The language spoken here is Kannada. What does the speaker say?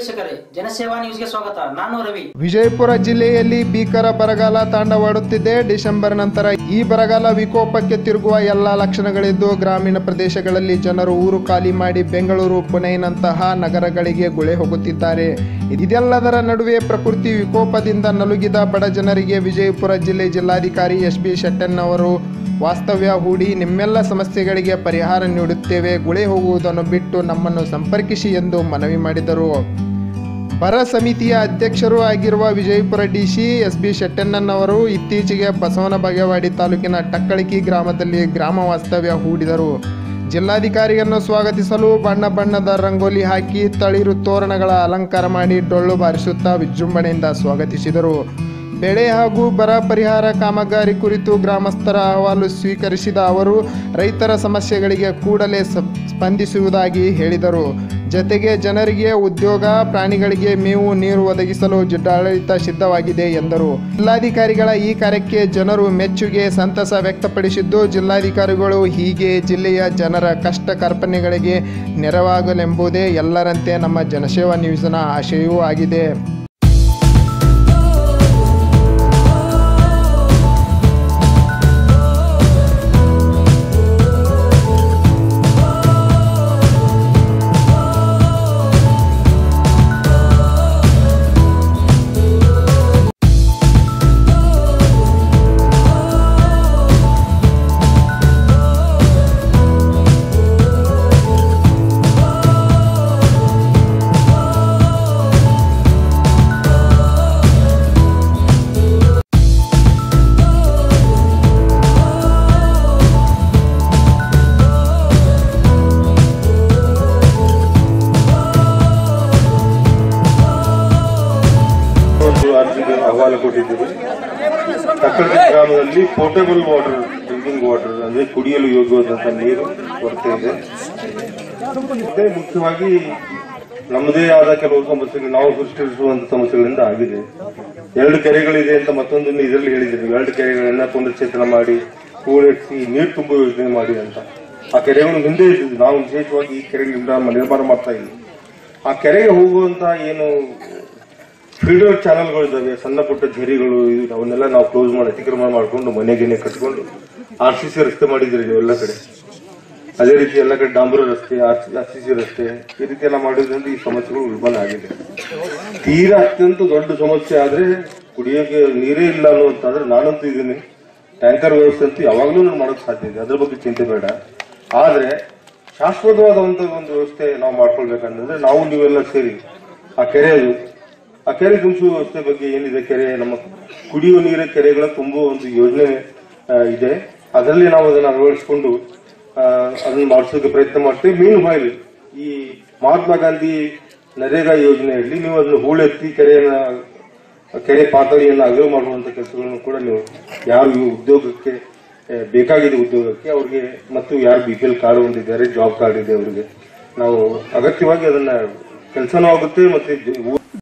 ವೀಕ್ಷಕರೇ ಜನಸೇವಾ ನ್ಯೂಸ್ಗೆ ಸ್ವಾಗತ ನಾನು ರವಿ ವಿಜಯಪುರ ಜಿಲ್ಲೆಯಲ್ಲಿ ಭೀಕರ ಬರಗಾಲ ತಾಂಡವಾಡುತ್ತಿದೆ ಡಿಸೆಂಬರ್ ನಂತರ ಈ ಬರಗಾಲ ವಿಕೋಪಕ್ಕೆ ತಿರುಗುವ ಎಲ್ಲ ಲಕ್ಷಣಗಳಿದ್ದು ಗ್ರಾಮೀಣ ಪ್ರದೇಶಗಳಲ್ಲಿ ಜನರು ಊರು ಖಾಲಿ ಮಾಡಿ ಬೆಂಗಳೂರು ಪುಣೆನಂತಹ ನಗರಗಳಿಗೆ ಗುಳೆ ಹೋಗುತ್ತಿದ್ದಾರೆ ಇದೆಲ್ಲದರ ನಡುವೆ ಪ್ರಕೃತಿ ವಿಕೋಪದಿಂದ ನಲುಗಿದ ಬಡ ಜನರಿಗೆ ವಿಜಯಪುರ ಜಿಲ್ಲೆ ಜಿಲ್ಲಾಧಿಕಾರಿ ಎಸ್ ಬಿ ಶೆಟ್ಟಣ್ಣವರು ವಾಸ್ತವ್ಯ ಹೂಡಿ ನಿಮ್ಮೆಲ್ಲ ಸಮಸ್ಯೆಗಳಿಗೆ ಪರಿಹಾರ ನೀಡುತ್ತೇವೆ ಗುಳೆ ಹೋಗುವುದನ್ನು ಬಿಟ್ಟು ನಮ್ಮನ್ನು ಸಂಪರ್ಕಿಸಿ ಎಂದು ಮನವಿ ಮಾಡಿದರು ಬರ ಸಮಿತಿಯ ಅಧ್ಯಕ್ಷರೂ ಆಗಿರುವ ವಿಜಯಪುರ ಡಿಸಿ ಎಸ್ ಬಿ ಶೆಟ್ಟಣ್ಣನವರು ಇತ್ತೀಚೆಗೆ ಬಸವನ ಬಾಗೇವಾಡಿ ತಾಲೂಕಿನ ಟಕ್ಕಳಿಕಿ ಗ್ರಾಮದಲ್ಲಿ ಗ್ರಾಮ ವಾಸ್ತವ್ಯ ಹೂಡಿದರು ಜಿಲ್ಲಾಧಿಕಾರಿಯನ್ನು ಸ್ವಾಗತಿಸಲು ಬಣ್ಣ ಬಣ್ಣದ ರಂಗೋಲಿ ಹಾಕಿ ತಳಿರು ತೋರಣಗಳ ಅಲಂಕಾರ ಮಾಡಿ ಡೊಳ್ಳು ಬಾರಿಸುತ್ತಾ ವಿಜೃಂಭಣೆಯಿಂದ ಸ್ವಾಗತಿಸಿದರು ಬೆಳೆ ಹಾಗೂ ಬರ ಪರಿಹಾರ ಕಾಮಗಾರಿ ಕುರಿತು ಗ್ರಾಮಸ್ಥರ ಅಹವಾಲು ಸ್ವೀಕರಿಸಿದ ಅವರು ರೈತರ ಸಮಸ್ಯೆಗಳಿಗೆ ಕೂಡಲೇ ಸ- ಸ್ಪಂದಿಸುವುದಾಗಿ ಹೇಳಿದರು ಜತೆಗೆ ಜನರಿಗೆ ಉದ್ಯೋಗ ಪ್ರಾಣಿಗಳಿಗೆ ಮೇವು ನೀರು ಒದಗಿಸಲು ಜಿಲ್ಲಾಡಳಿತ ಸಿದ್ಧವಾಗಿದೆ ಎಂದರು ಜಿಲ್ಲಾಧಿಕಾರಿಗಳ ಈ ಕಾರ್ಯಕ್ಕೆ ಜನರು ಮೆಚ್ಚುಗೆ ಸಂತಸ ವ್ಯಕ್ತಪಡಿಸಿದ್ದು ಜಿಲ್ಲಾಧಿಕಾರಿಗಳು ಹೀಗೆ ಜಿಲ್ಲೆಯ ಜನರ ಕಷ್ಟ ಕಾರ್ಪಣ್ಯಗಳಿಗೆ ನೆರವಾಗಲೆಂಬುದೇ ಎಲ್ಲರಂತೆ ನಮ್ಮ ಜನಸೇವಾ ನ್ಯೂಸ್ನ ಆಶಯವೂ ಆಗಿದೆ ಒಂದು ಅರ್ಜಿಗೆ ಅಹವಾಲು ಕೊಟ್ಟಿದ್ದೀವಿ ತಕ್ಕಡಿ ಗ್ರಾಮದಲ್ಲಿ ಪೋರ್ಟೇಬಲ್ ವಾಟರ್ ಡ್ರಿಂಕಿಂಗ್ ವಾಟರ್ ಅಂದ್ರೆ ಕುಡಿಯಲು ಯೋಗ್ಯವಾದಂತಹ ನೀರು ಕೊರತೆ ಇದೆ ಮತ್ತೆ ಮುಖ್ಯವಾಗಿ ನಮ್ಮದೇ ಆದ ಕೆಲವು ಸಮಸ್ಯೆಗಳು ನಾವು ಸೃಷ್ಟಿಸುವಂತ ಸಮಸ್ಯೆಗಳಿಂದ ಆಗಿದೆ ಎರಡು ಕೆರೆಗಳಿದೆ ಅಂತ ಮತ್ತೊಂದನ್ನು ಇದರಲ್ಲಿ ಹೇಳಿದ್ರು ಎರಡು ಕೆರೆಗಳನ್ನ ಪುನಶ್ಚೇತನ ಮಾಡಿ ಹೂಳೆತ್ತಿ ನೀರು ತುಂಬುವ ಯೋಜನೆ ಮಾಡಿ ಅಂತ ಆ ಕೆರೆಗಳು ಹಿಂದೆ ಇದ್ದಿದ್ದು ನಾವು ವಿಶೇಷವಾಗಿ ಈ ಕೆರೆ ನಿರ್ಮಾಣ ಮಾಡ್ತಾ ಇದ್ವಿ ಆ ಕೆರೆಗೆ ಹೋಗುವಂತ ಏನು ಫೀಡರ್ ಚಾನೆಲ್ಗಳಿದ್ದಾವೆ ಸಣ್ಣ ಪುಟ್ಟ ಝರಿಗಳು ಇವು ಅವನ್ನೆಲ್ಲ ನಾವು ಕ್ಲೋಸ್ ಮಾಡಿ ಅತಿಕ್ರಮಣ ಮಾಡ್ಕೊಂಡು ಮನೆಗೇನೆ ಕಟ್ಕೊಂಡು ಆರ್ ಸಿ ಸಿ ರಸ್ತೆ ಮಾಡಿದ್ರಿ ನೀವು ಎಲ್ಲ ಕಡೆ ಅದೇ ರೀತಿ ಎಲ್ಲ ಕಡೆ ಡಾಂಬರ ರಸ್ತೆ ಆರ್ ಸಿ ಸಿ ರಸ್ತೆ ಈ ರೀತಿ ಎಲ್ಲ ಮಾಡೋದ್ರಿಂದ ಈ ಸಮಸ್ಯೆಗಳು ಉಲ್ಬಣ ಆಗಿದೆ ತೀರಾ ಅತ್ಯಂತ ದೊಡ್ಡ ಸಮಸ್ಯೆ ಆದ್ರೆ ಕುಡಿಯೋಕೆ ನೀರೇ ಇಲ್ಲ ಅನ್ನುವಂತಾದ್ರೆ ನಾನಂತೂ ಇದೀನಿ ಟ್ಯಾಂಕರ್ ವ್ಯವಸ್ಥೆ ಅಂತೂ ಯಾವಾಗಲೂ ನಾನು ಮಾಡೋಕೆ ಸಾಧ್ಯ ಇದೆ ಅದ್ರ ಬಗ್ಗೆ ಚಿಂತೆ ಬೇಡ ಆದ್ರೆ ಶಾಶ್ವತವಾದಂತ ಒಂದು ವ್ಯವಸ್ಥೆ ನಾವು ಮಾಡ್ಕೊಳ್ಬೇಕಂತಂದ್ರೆ ನಾವು ನೀವೆಲ್ಲ ಸೇರಿ ಆ ಕೆರೆ ಅದು ಆ ಕೆರೆ ತುಂಬಿಸುವ ವ್ಯವಸ್ಥೆ ಬಗ್ಗೆ ಏನಿದೆ ಕೆರೆ ನಮ್ಮ ಕುಡಿಯುವ ನೀರಿನ ಕೆರೆಗಳ ತುಂಬುವ ಒಂದು ಯೋಜನೆ ಆ, ಇದೆ ಅದರಲ್ಲಿ ನಾವು ಅದನ್ನು ಅಳವಡಿಸಿಕೊಂಡು ಆ, ಅದನ್ನ ಮಾಡಿಸೋಕೆ ಪ್ರಯತ್ನ ಮಾಡ್ತೇವೆ ಮೀನು ಬಾಯಿಲಿ ಈ ಮಹಾತ್ಮ ಗಾಂಧಿ ನರೇಗಾ ಯೋಜನೆಯಲ್ಲಿ ನೀವು ಅದನ್ನು ಹೂಳೆತ್ತಿ ಕೆರೆಯನ್ನ ಕೆರೆ ಪಾತಳಿಯನ್ನು ಅಗಲ ಮಾಡುವಂತ ಕೆಲಸಗಳನ್ನು ಕೂಡ ನೀವು ಯಾರು ಈ ಉದ್ಯೋಗಕ್ಕೆ ಆ, ಬೇಕಾಗಿದೆ ಉದ್ಯೋಗಕ್ಕೆ ಅವ್ರಿಗೆ ಮತ್ತು ಯಾರು ಬಿ ಪಿ ಎಲ್ ಕಾರ್ಡ್ ಹೊಂದಿದ್ದಾರೆ ಜಾಬ್ ಕಾರ್ಡ್ ಇದೆ ಅವರಿಗೆ ನಾವು ಅಗತ್ಯವಾಗಿ ಅದನ್ನ ಕೆಲಸನೂ ಆಗುತ್ತೆ ಮತ್ತೆ ಜ-